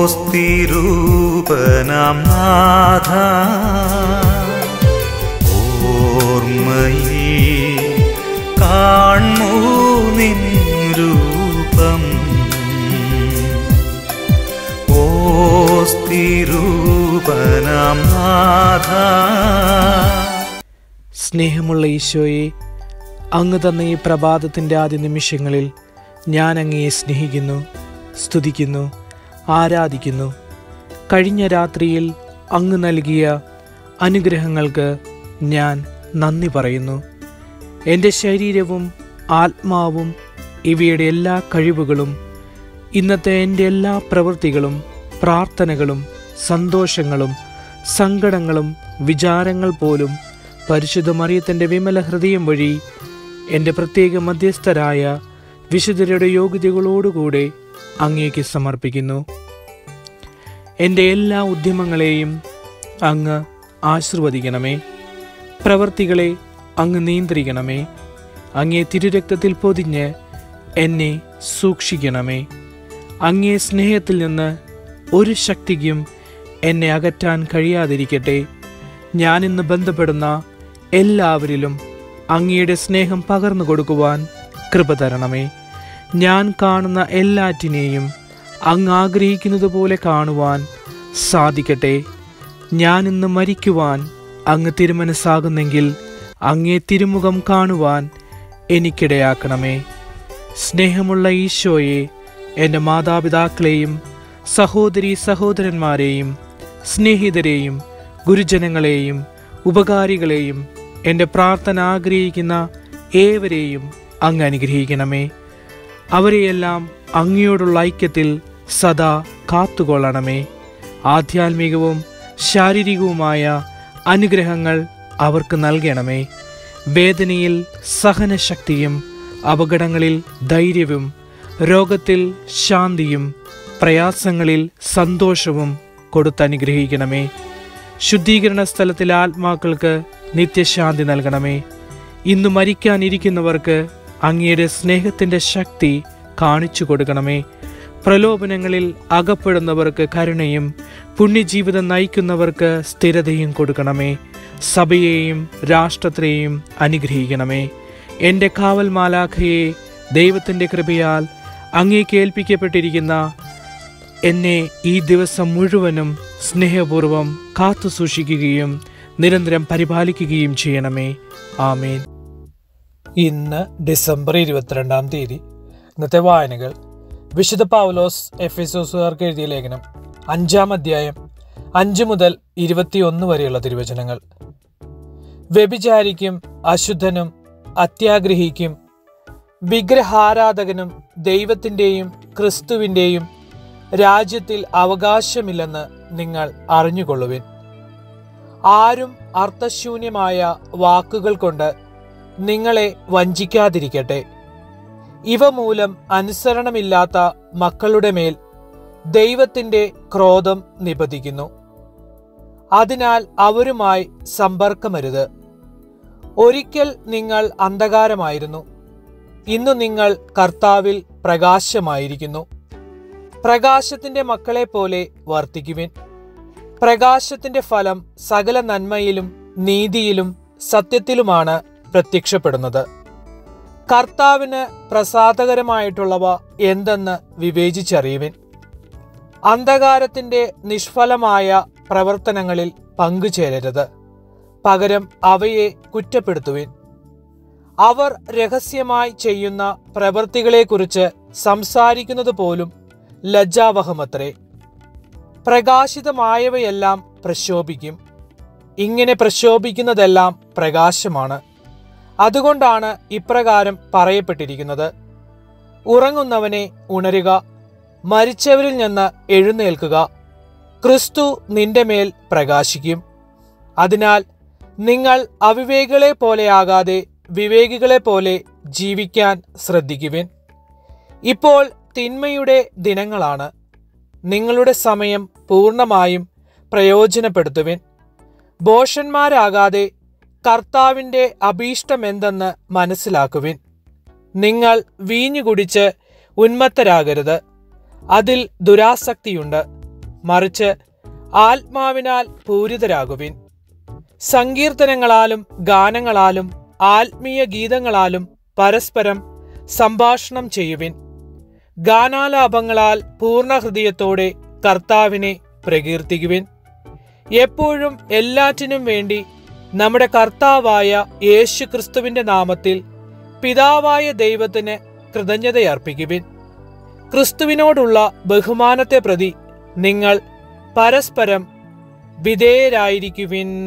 ഓസ്തിരൂപനാം നാഥ ഓർമ്മയിൽ കാൺമൂ നിൻ രൂപം ഓസ്തിരൂപനാം നാഥ സ്നേഹമുള്ള ഈശോയെ അങ്ങ് തന്ന ഈ പ്രഭാതത്തിൻ്റെ ആദ്യ നിമിഷങ്ങളിൽ ഞാൻ അങ്ങയെ സ്നേഹിക്കുന്നു സ്തുതിക്കുന്നു ആരാധിക്കുന്നു കഴിഞ്ഞ രാത്രിയിൽ അങ്ങ് നൽകിയ അനുഗ്രഹങ്ങൾക്ക് ഞാൻ നന്ദി പറയുന്നു എൻ്റെ ശരീരവും ആത്മാവും ഇവയുടെ എല്ലാ കഴിവുകളും ഇന്നത്തെ എൻ്റെ എല്ലാ പ്രവൃത്തികളും പ്രാർത്ഥനകളും സന്തോഷങ്ങളും സങ്കടങ്ങളും വിചാരങ്ങൾ പോലും പരിശുദ്ധ മറിയത്തിൻ്റെ വിമല ഹൃദയം വഴി എൻ്റെ പ്രത്യേക മധ്യസ്ഥരായ വിശുദ്ധരുടെ യോഗ്യതകളോടുകൂടെ അങ്ങേക്ക് സമർപ്പിക്കുന്നു എൻ്റെ എല്ലാ ഉദ്യമങ്ങളെയും അങ്ങ് ആശീർവദിക്കണമേ പ്രവർത്തികളെ അങ്ങ് നിയന്ത്രിക്കണമേ അങ്ങേ തിരുരക്തത്തിൽ പൊതിഞ്ഞ് എന്നെ സൂക്ഷിക്കണമേ അങ്ങേ സ്നേഹത്തിൽ നിന്ന് ഒരു ശക്തിക്കും എന്നെ അകറ്റാൻ കഴിയാതിരിക്കട്ടെ ഞാൻ ഇന്ന് ബന്ധപ്പെടുന്ന എല്ലാവരിലും അങ്ങയുടെ സ്നേഹം പകർന്നു കൊടുക്കുവാൻ കൃപ തരണമേ ഞാൻ കാണുന്ന എല്ലാറ്റിനെയും അങ്ങ് ആഗ്രഹിക്കുന്നത് പോലെ കാണുവാൻ സാധിക്കട്ടെ ഞാൻ ഇന്ന് മരിക്കുവാൻ അങ്ങ് തിരുമനസ്സാകുന്നെങ്കിൽ അങ്ങേ തിരുമുഖം കാണുവാൻ എനിക്കിടയാക്കണമേ സ്നേഹമുള്ള ഈശോയെ എൻ്റെ മാതാപിതാക്കളെയും സഹോദരി സഹോദരന്മാരെയും സ്നേഹിതരെയും ഗുരുജനങ്ങളെയും ഉപകാരികളെയും എൻ്റെ പ്രാർത്ഥന ആഗ്രഹിക്കുന്ന ഏവരെയും അങ്ങ് അനുഗ്രഹിക്കണമേ അവരെയെല്ലാം അങ്ങയോടുള്ള ഐക്യത്തിൽ സദാ കാത്തുകൊള്ളണമേ ആധ്യാത്മികവും ശാരീരികവുമായ അനുഗ്രഹങ്ങൾ അവർക്ക് നൽകണമേ വേദനയിൽ സഹനശക്തിയും അപകടങ്ങളിൽ ധൈര്യവും രോഗത്തിൽ ശാന്തിയും പ്രയാസങ്ങളിൽ സന്തോഷവും കൊടുത്തനുഗ്രഹിക്കണമേ ശുദ്ധീകരണ സ്ഥലത്തിലെ ആത്മാക്കൾക്ക് നിത്യശാന്തി നൽകണമേ ഇന്ന് മരിക്കാനിരിക്കുന്നവർക്ക് അങ്ങയുടെ സ്നേഹത്തിൻ്റെ ശക്തി കാണിച്ചു കൊടുക്കണമേ പ്രലോഭനങ്ങളിൽ അകപ്പെടുന്നവർക്ക് കരുണയും പുണ്യജീവിതം നയിക്കുന്നവർക്ക് സ്ഥിരതയും കൊടുക്കണമേ സഭയെയും രാഷ്ട്രത്തെയും അനുഗ്രഹിക്കണമേ എൻ്റെ കാവൽ മാലാഖയെ ദൈവത്തിൻ്റെ കൃപയാൽ അങ്ങേക്ക് ഏൽപ്പിക്കപ്പെട്ടിരിക്കുന്ന എന്നെ ഈ ദിവസം മുഴുവനും സ്നേഹപൂർവം കാത്തു സൂക്ഷിക്കുകയും നിരന്തരം പരിപാലിക്കുകയും ചെയ്യണമേ ആമേൻ ഇന്ന് ഡിസംബർ ഇരുപത്തിരണ്ടാം തീയതി ഇന്നത്തെ വായനകൾ വിശുദ്ധ പൗലോസ് എഫ് എസോസുകാർക്ക് എഴുതിയ ലേഖനം അഞ്ചാം അധ്യായം അഞ്ച് മുതൽ ഇരുപത്തിയൊന്ന് വരെയുള്ള തിരുവചനങ്ങൾ വ്യഭിചാരിക്കും അശുദ്ധനും അത്യാഗ്രഹിക്കും വിഗ്രഹാരാധകനും ദൈവത്തിൻ്റെയും ക്രിസ്തുവിൻ്റെയും രാജ്യത്തിൽ അവകാശമില്ലെന്ന് നിങ്ങൾ അറിഞ്ഞുകൊള്ളുവിൻ ആരും അർത്ഥശൂന്യമായ വാക്കുകൾ കൊണ്ട് നിങ്ങളെ വഞ്ചിക്കാതിരിക്കട്ടെ ഇവ മൂലം അനുസരണമില്ലാത്ത മക്കളുടെ മേൽ ദൈവത്തിന്റെ ക്രോധം നിപതിക്കുന്നു അതിനാൽ അവരുമായി സമ്പർക്കമരുത് ഒരിക്കൽ നിങ്ങൾ അന്ധകാരമായിരുന്നു ഇന്നു നിങ്ങൾ കർത്താവിൽ പ്രകാശമായിരിക്കുന്നു പ്രകാശത്തിന്റെ മക്കളെ പോലെ വർത്തിക്കുവിൻ പ്രകാശത്തിന്റെ ഫലം സകല നന്മയിലും നീതിയിലും സത്യത്തിലുമാണ് പ്രത്യക്ഷപ്പെടുന്നത് കർത്താവിന് പ്രസാദകരമായിട്ടുള്ളവ എന്തെന്ന് വിവേചിച്ചറിയുവിൻ അന്ധകാരത്തിന്റെ നിഷ്ഫലമായ പ്രവർത്തനങ്ങളിൽ പങ്കുചേരരുത് പകരം അവയെ കുറ്റപ്പെടുത്തുവിൻ അവർ രഹസ്യമായി ചെയ്യുന്ന പ്രവൃത്തികളെക്കുറിച്ച് സംസാരിക്കുന്നത് പോലും ലജ്ജാവഹമത്രേ പ്രകാശിതമായവയെല്ലാം പ്രശോഭിക്കും ഇങ്ങനെ പ്രശോഭിക്കുന്നതെല്ലാം പ്രകാശമാണ് അതുകൊണ്ടാണ് ഇപ്രകാരം പറയപ്പെട്ടിരിക്കുന്നത് ഉറങ്ങുന്നവനെ ഉണരുക മരിച്ചവരിൽ നിന്ന് എഴുന്നേൽക്കുക ക്രിസ്തു നിന്റെ മേൽ പ്രകാശിക്കും അതിനാൽ നിങ്ങൾ അവിവേകികളെ പോലെയാകാതെ വിവേകികളെ പോലെ ജീവിക്കാൻ ശ്രദ്ധിക്കുവിൻ ഇപ്പോൾ തിന്മയുടെ ദിനങ്ങളാണ് നിങ്ങളുടെ സമയം പൂർണ്ണമായും പ്രയോജനപ്പെടുത്തുവിൻ ഭോഷന്മാരാകാതെ കർത്താവിൻ്റെ അഭീഷ്ടമെന്തെന്ന് മനസ്സിലാക്കുവിൻ നിങ്ങൾ വീഞ്ഞു കുടിച്ച് ഉന്മത്തരാകരുത് അതിൽ ദുരാസക്തിയുണ്ട് മറിച്ച് ആത്മാവിനാൽ പൂരിതരാകുവിൻ സങ്കീർത്തനങ്ങളാലും ഗാനങ്ങളാലും ആത്മീയ ഗീതങ്ങളാലും പരസ്പരം സംഭാഷണം ചെയ്യുവിൻ ഗാനാലാപങ്ങളാൽ പൂർണ്ണ ഹൃദയത്തോടെ കർത്താവിനെ പ്രകീർത്തിക്കുവിൻ എപ്പോഴും എല്ലാറ്റിനും വേണ്ടി നമ്മുടെ കർത്താവായ യേശു ക്രിസ്തുവിന്റെ നാമത്തിൽ പിതാവായ ദൈവത്തിന് കൃതജ്ഞതയർപ്പിക്കുവിൻ ക്രിസ്തുവിനോടുള്ള ബഹുമാനത്തെ പ്രതി നിങ്ങൾ പരസ്പരം വിധേയരായിരിക്കുവിൻ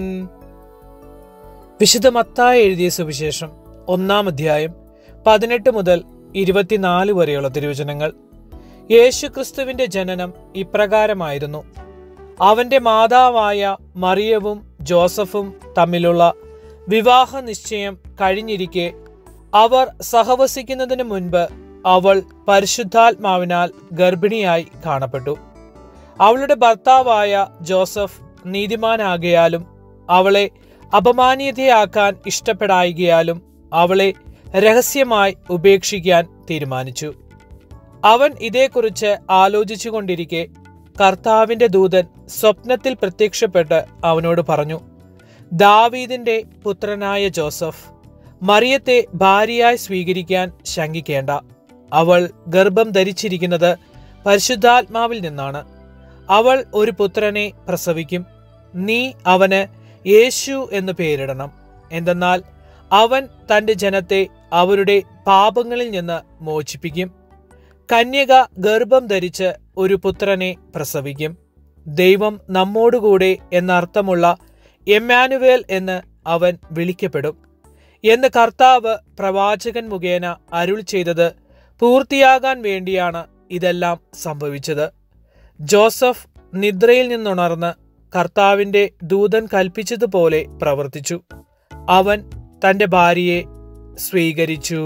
വിശുദ്ധ മത്തായി എഴുതിയ സുവിശേഷം ഒന്നാം അധ്യായം പതിനെട്ട് മുതൽ ഇരുപത്തിനാല് വരെയുള്ള തിരുവചനങ്ങൾ യേശുക്രിസ്തുവിന്റെ ജനനം ഇപ്രകാരമായിരുന്നു അവന്റെ മാതാവായ മറിയവും ജോസഫും തമ്മിലുള്ള വിവാഹ നിശ്ചയം കഴിഞ്ഞിരിക്കെ അവർ സഹവസിക്കുന്നതിന് മുൻപ് അവൾ പരിശുദ്ധാത്മാവിനാൽ ഗർഭിണിയായി കാണപ്പെട്ടു അവളുടെ ഭർത്താവായ ജോസഫ് നീതിമാനാകയാലും അവളെ അപമാനീയതയാക്കാൻ ഇഷ്ടപ്പെടായികയാലും അവളെ രഹസ്യമായി ഉപേക്ഷിക്കാൻ തീരുമാനിച്ചു അവൻ ഇതേക്കുറിച്ച് ആലോചിച്ചുകൊണ്ടിരിക്കെ കർത്താവിന്റെ ദൂതൻ സ്വപ്നത്തിൽ പ്രത്യക്ഷപ്പെട്ട് അവനോട് പറഞ്ഞു ദാവീദിന്റെ പുത്രനായ ജോസഫ് മറിയത്തെ ഭാര്യയായി സ്വീകരിക്കാൻ ശങ്കിക്കേണ്ട അവൾ ഗർഭം ധരിച്ചിരിക്കുന്നത് പരിശുദ്ധാത്മാവിൽ നിന്നാണ് അവൾ ഒരു പുത്രനെ പ്രസവിക്കും നീ അവന് യേശു എന്ന് പേരിടണം എന്തെന്നാൽ അവൻ തന്റെ ജനത്തെ അവരുടെ പാപങ്ങളിൽ നിന്ന് മോചിപ്പിക്കും കന്യക ഗർഭം ധരിച്ച് ഒരു പുത്രനെ പ്രസവിക്കും ദൈവം നമ്മോടുകൂടെ എന്നർത്ഥമുള്ള എമ്മാനുവേൽ എന്ന് അവൻ വിളിക്കപ്പെടും എന്ന് കർത്താവ് പ്രവാചകൻ മുഖേന അരുൾ ചെയ്തത് പൂർത്തിയാകാൻ വേണ്ടിയാണ് ഇതെല്ലാം സംഭവിച്ചത് ജോസഫ് നിദ്രയിൽ നിന്നുണർന്ന് കർത്താവിന്റെ ദൂതൻ കൽപ്പിച്ചതുപോലെ പ്രവർത്തിച്ചു അവൻ തന്റെ ഭാര്യയെ സ്വീകരിച്ചു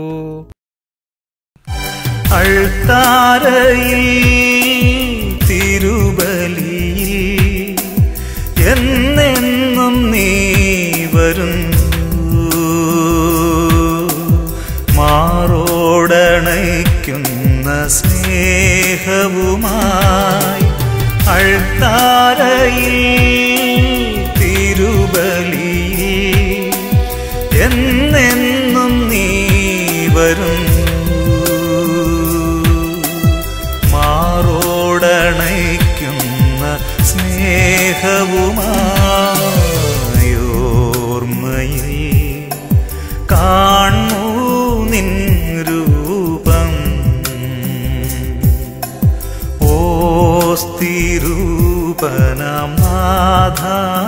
അൾത്താരയിൽ തിരുബലിയിൽ എന്നെന്നും നീ വരുന്നു മാറോടണയ്ക്കുന്ന സ്നേഹവുമായി അൾത്താരയിൽ തിരുബലിയിൽ എന്നെന്നും നീ വരുന്നു മാറോടണയ്ക്കുന്ന സ്നേഹവുമായോർമ്മയിൽ കാണൂ നിൻ രൂപം ഓസ്തിരൂപനാം നാഥ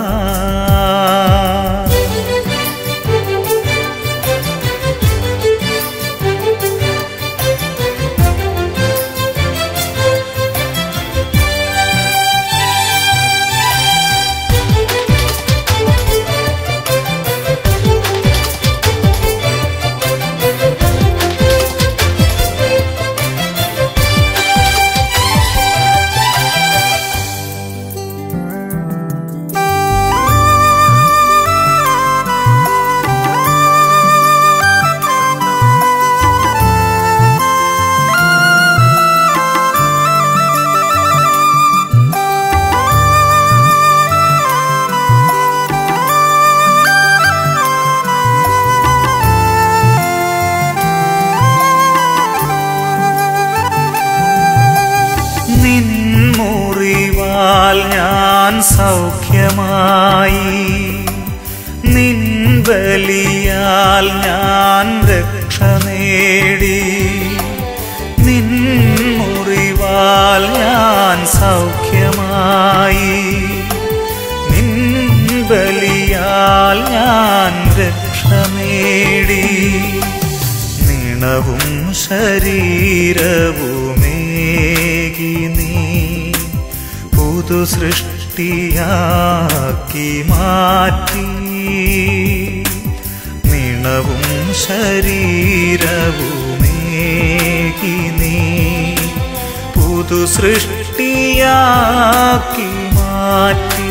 നിൻ മുറിവാൽ ഞാൻ സൗഖ്യമായി നിൻ ബലിയാൽ ഞാൻ രക്ഷ നേടി നിൻ മുറിവാൽ ഞാൻ സൗഖ്യമായി നിൻ ബലിയാൽ ഞാൻ രക്ഷ നേടി നിണവും ശരീരവുമേകി നീ പുതു സൃഷ്ടിയാക്കി മാറ്റി നിണവും ശരീരവുമേകി നീ പുതു സൃഷ്ടിയാക്കി മാറ്റി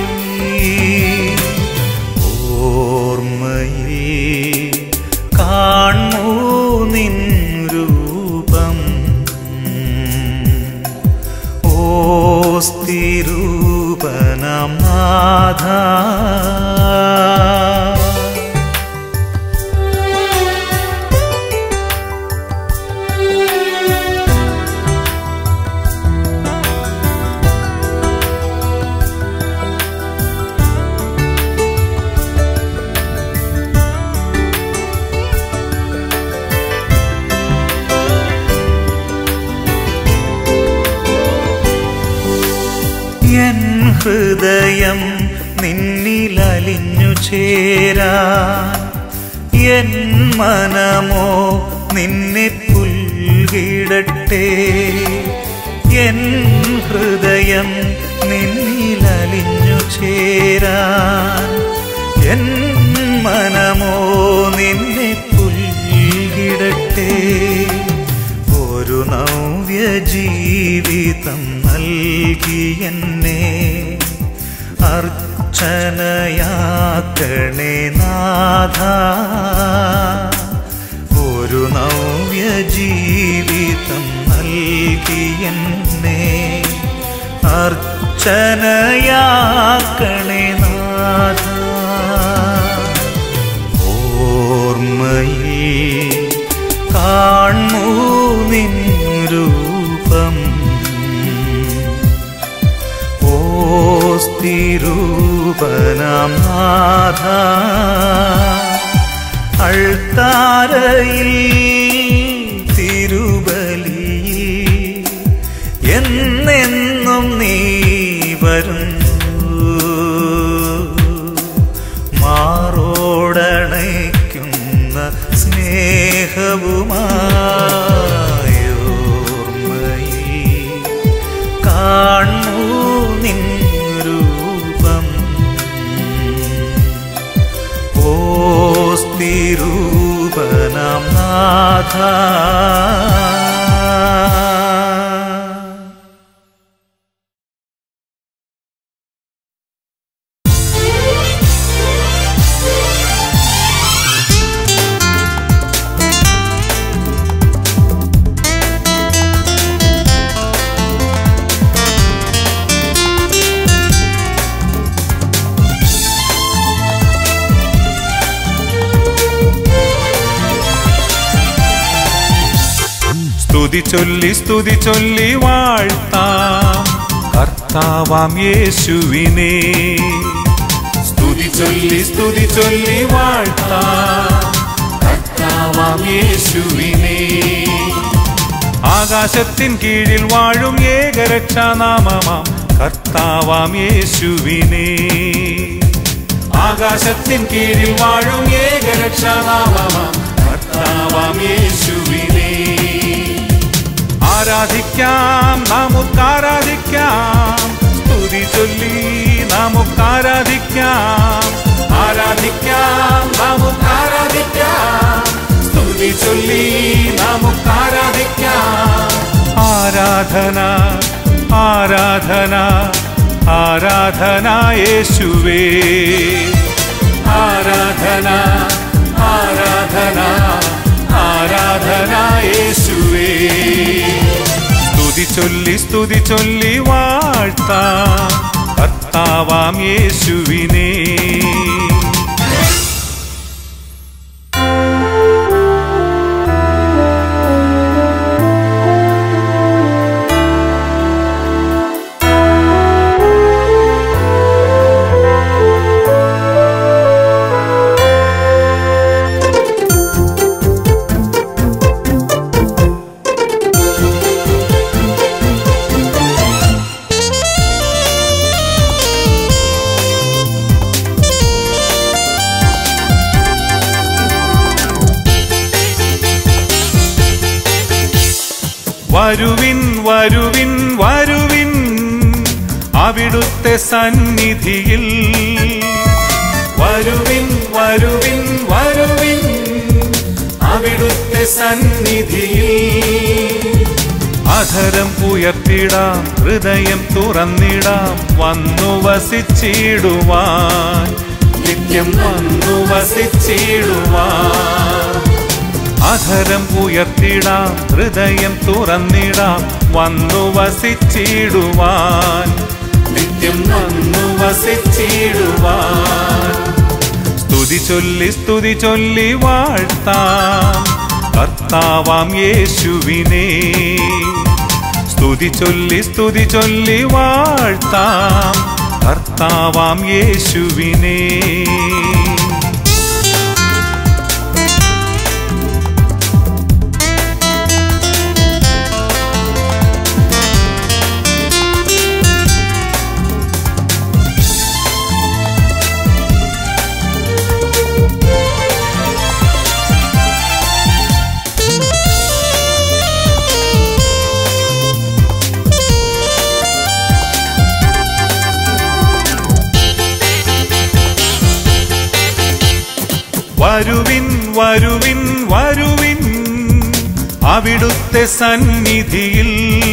ഓർമ്മയിൽ കാണൂ നിൻ രൂപം ഓ ഓസ്തിരൂപനം നാഥ എൻ ഹൃദയം നിന്നിലലിഞ്ഞു ചേരാൻ എൻ മനമോ നിന്നെ പുൽകിടട്ടെ എൻ ഹൃദയം നിന്നിലലിഞ്ഞു ചേരാൻ എൻ മനമോ നിന്നെ പുൽകിടട്ടെ ഒരു നവ്യ ജീവിതം നൽകി എന്നെ അർച്ചനയാക്കണേ നാഥ ഒരു നവ്യ ജീവിതം നൽകി എന്നെ അർച്ചനയാക്കണേ നാഥ ഓർമ്മയിൽ കാണൂ നിൻ രൂപം ഓസ്തിരൂപനാം നാഥ അൾത്താരയിൽ തിരുബലിയിൽ എന്നെന്നും നീ വരുന്നു മാറോടണയ്ക്കുന്ന സ്നേഹവുമായോർമ്മയിൽ കാണൂ നിൻ രൂപം ഓസ്തിരൂപനാം നാഥ സ്തുതി ചൊല്ലി സ്തുതി ചൊല്ലി വാഴ്ത്താം കർത്താവാം യേശുവിനെ സ്തുതി ചൊല്ലി സ്തുതി ചൊല്ലി വാഴ്ത്താം കർത്താവാം യേശുവിനെ ആകാശത്തിൻ കീഴിൽ വാഴും ഏകരക്ഷാനാമമാം കർത്താവാം യേശുവിനെ ആകാശത്തിൻ കീഴിൽ വാഴും ഏകരക്ഷാനാമമാം കർത്താവാം യേശുവിനെ ആരാധിക്കാം നമുക്ക് ആരാധിക്കാം സ്തുതി ചൊല്ലി നമുക്ക് ആരാധിക്കാം ആരാധിക്കാം നമുക്ക് ആരാധിക്കാം സ്തുതി ചൊല്ലി നമുക്ക് ആരാധിക്കാം ആരാധന ആരാധന ആരാധന യേശുവേ ആരാധന ആരാധന ആരാധന യേശുവേ സ്തുതി ചൊല്ലി സ്തുതി ചൊല്ലി വാഴ്ത്താം കർത്താവാം യേശുവിനെ വരുവിൻ വരുവിൻ വരുവിൻ അവിടുത്തെ സന്നിധിയിൽ വരുവിൻ വരുവിൻ വരുവിൻ അവിടുത്തെ സന്നിധിയിൽ അധരം ഉയർത്തിടാം ഹൃദയം തുറന്നിടാം വന്നു വസിച്ചിടുവാൻ നിത്യം വന്നു വസിച്ചിടുവാൻ അധരം ഉയർത്തിടാം ഹൃദയം തുറന്നിടാം വന്നു വസിച്ചിടുവാൻ നിത്യം വന്നു വസിച്ചിടുവാൻ സ്തുതി ചൊല്ലി സ്തുതി ചൊല്ലി വാഴ്ത്താം കർത്താവാം യേശുവിനെ സ്തുതി ചൊല്ലി സ്തുതി ചൊല്ലി വാഴ്ത്താം കർത്താവാം യേശുവിനെ വരുവിൻ വരുവിൻ വരുവിൻ അവിടുത്തെ സന്നിധിയിൽ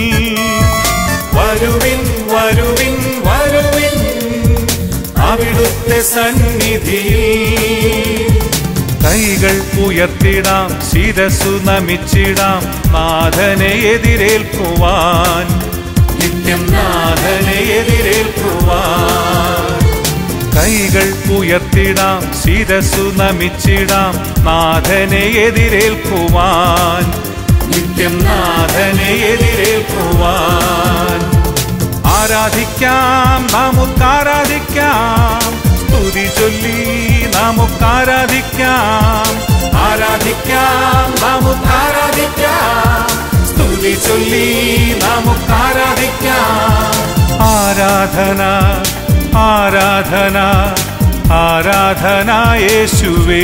വരുവിൻ വരുവിൻ വരുവിൻ അവിടുത്തെ സന്നിധിയിൽ കൈകൾ ഉയർത്തിടാം ശിരസു നമിച്ചിടാം നാഥനെ എതിരേൽക്കുവാൻ നിത്യം നാഥനെ എതിരേൽക്കുവാൻ കൈകൾ ഉയർത്തിടാം ശിരസു നമിച്ചിടാം നാഥനെ എതിരേൽക്കുവാൻ നിത്യം നാഥനെ എതിരേൽക്കുവാൻ ആരാധിക്കാം നമുക്കാരാധിക്കാം സ്തുതി ചൊല്ലി നമുക്കാരാധിക്കാം ആരാധിക്കാം നമുക്കാരാധിക്കാം സ്തുതി ചൊല്ലി നമുക്കാരാധിക്കാം ആരാധന ആരാധന ആരാധന യേശുവേ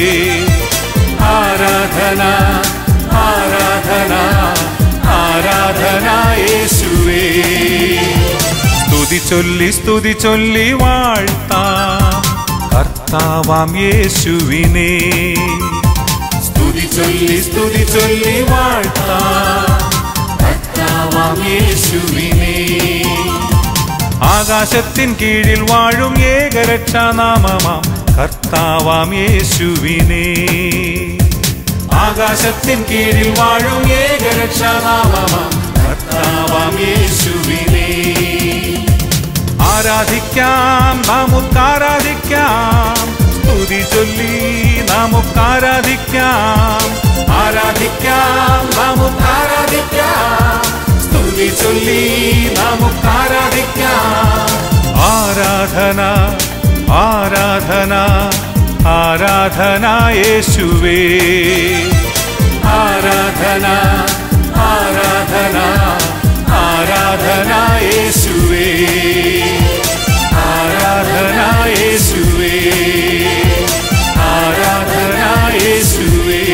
ആരാധന ആരാധന ആരാധന യേശുവേ സ്തുതി ചൊല്ലി സ്തുതി ചൊല്ലി വാഴ്ത്താം കർത്താവാം യേശുവിനെ സ്തുതി ചൊല്ലി സ്തുതി ചൊല്ലി വാഴ്ത്താം കർത്താവാം യേശുവിനെ ആകാശത്തിൻ കീഴിൽ വാഴും ഏകരക്ഷാനാമമാം കർത്താവാം യേശുവിനെ ആകാശത്തിൻ കീഴിൽ വാഴും ഏകരക്ഷാനാമമാം കർത്താവാം യേശുവിനെ ആരാധിക്കാം നമുക്കാരാധിക്കാം സ്തുതി ചൊല്ലി നമുക്കാരാധിക്കാം ആരാധിക്കാം നമുക്കാരാധിക്കാം സ്തുതി ചൊല്ലി നമുക്കാരാധിക്കാം ആരാധന ആരാധന ആരാധന യേശുവേ ആരാധന ആരാധന ആരാധന യേശുവേ ആരാധന യേശുവേ ആരാധന യേശുവേ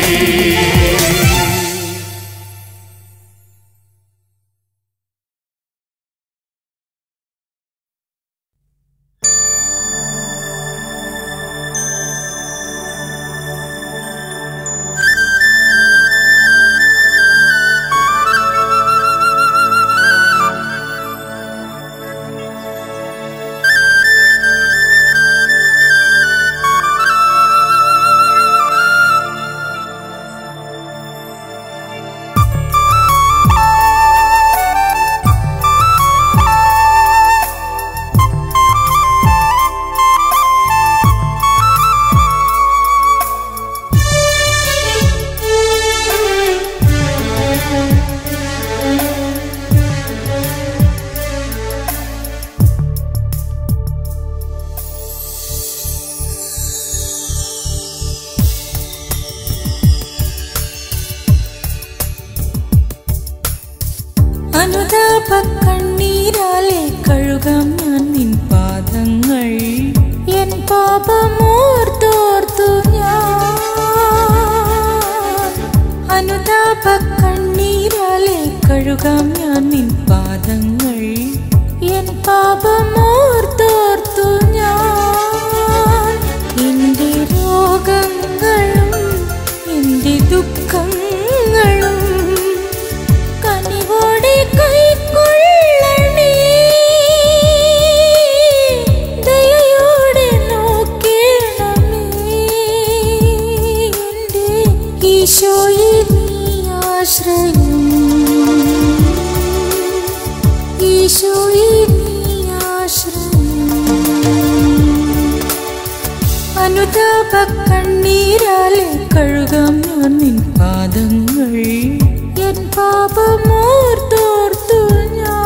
അനുതാപ കണ്ണീരാലെ കഴുകാം ഞാൻ നിൻ പാദങ്ങൾ എൻ പാപമോർത്തോർത്തു ഞാൻ അനുതാപ കണ്ണീരാലെ കഴുകാം ഞാൻ നിൻ പാദങ്ങൾ എൻ പാപമോർത്തോർത്തു ഞാൻ എന്റെ രോഗങ്ങളും എന്റെ ദുഃഖങ്ങളും കനിവോടെ കൈക്കൊള്ളണേ ദയയോടെ നോക്കണമേ എൻ്റെ ഈശോയെ നീ ആശ്രയം അനുതാപ കണ്ണീരാലെ കഴുകാം ഞാൻ നിൻ പാദങ്ങൾ എൻ പാപമോർത്തോർത്തു ഞാൻ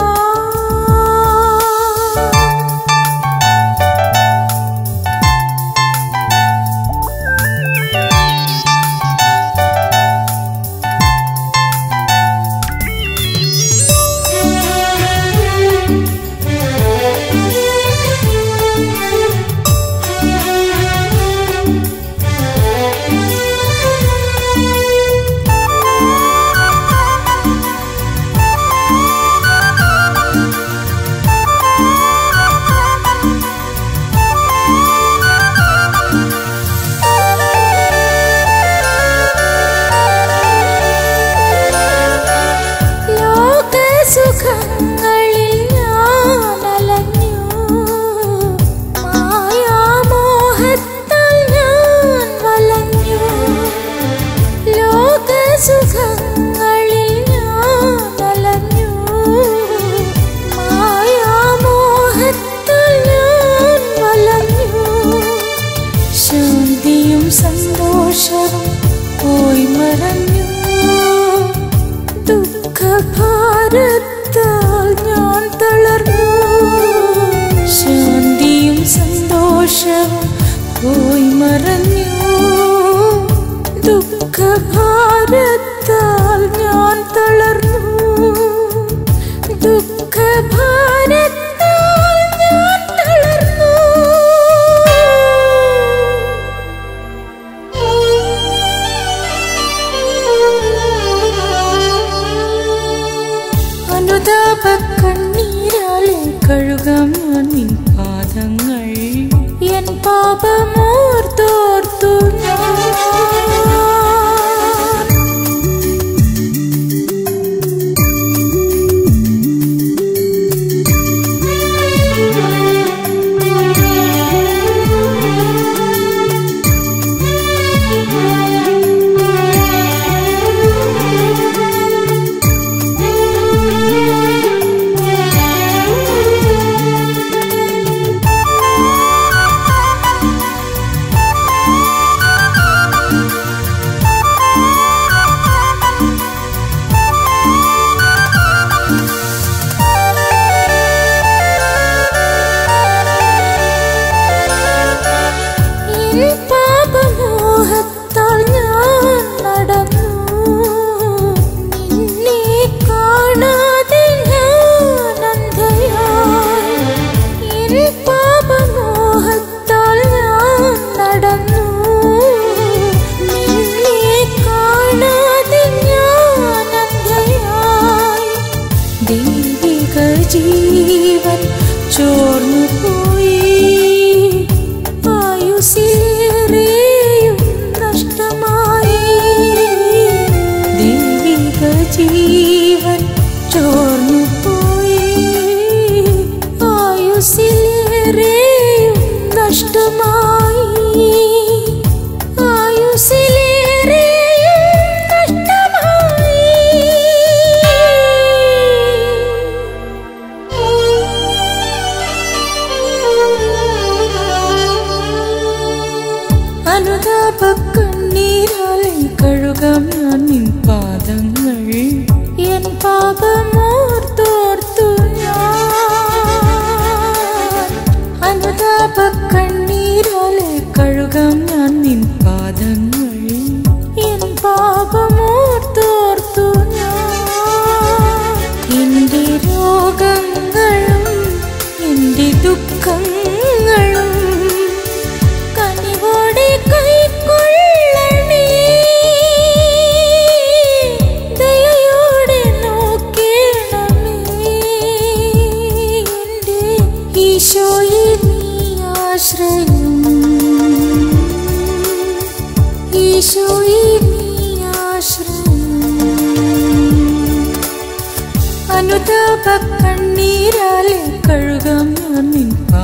ലോകസുഖങ്ങളിൽ ഞാൻ അലഞ്ഞു മായാമോഹത്താൽ ഞാൻ വലഞ്ഞു ലോകസുഖങ്ങളിൽ ഞാൻ അലഞ്ഞു മായാമോഹത്താൽ ഞാൻ വലഞ്ഞു ശാന്തിയും സന്തോഷവും പോയി മറഞ്ഞു ദുഃഖഭാരത്താൽ ഞാൻ തളർന്നു ശാന്തിയും സന്തോഷവും പോയി മറഞ്ഞു ദുഃഖഭാരത്താൽ ഞാൻ തളർന്നു ദുഃഖഭാരത്താൽ ഞാൻ തളർന്നു അനുതാപ കണ്ണീരാലെ കഴുകാം ഞാൻ നിൻ പാദങ്ങൾ എൻ പാപമോർത്തോർത്തു ഞാൻ എൻ പാപമോഹത്താൽ ഞാൻ നടന്നു നിന്നെ കാണാതെ ഞാൻ അന്ധയായി എൻ പാപമോഹത്താൽ ഞാൻ നടന്നു നിന്നെ കാണാതെ ഞാൻ അന്ധയായി ദൈവിക ജീവൻ ചോർന്നു പോയി ആയുസിലേറെയും നഷ്ടമായി ദൈവിക ജീവൻ ചോർന്നു പോയി ആയുസിലേറെയും നഷ്ടമായി ആയുസിലേറെയും നഷ്ടമായി അനുതാപ കണ്ണീരാലെ കഴുകാം ഞാൻ നിൻ പാദങ്ങൾ എൻ പാപമോർത്തോർത്തു ഞാൻ അനുതാപ കണ്ണീരാലെ കഴുകാം ഞാൻ നിൻ പാദങ്ങൾ എൻ പാപമോർത്തോർത്തു ഞാൻ എന്റെ രോഗങ്ങളും എന്റെ ദുഃഖങ്ങളും കനിവോടെ കൈക്കൊള്ളണേ ദയയോടെ നോക്കേണമേ എൻ്റെ ഈശോയെ നീ ആശ്രയം ഈശോയെ നീ ആശ്രയം അനുതാപ കണ്ണീരാലെ കഴുകാം ഞാൻ നിൻ പാ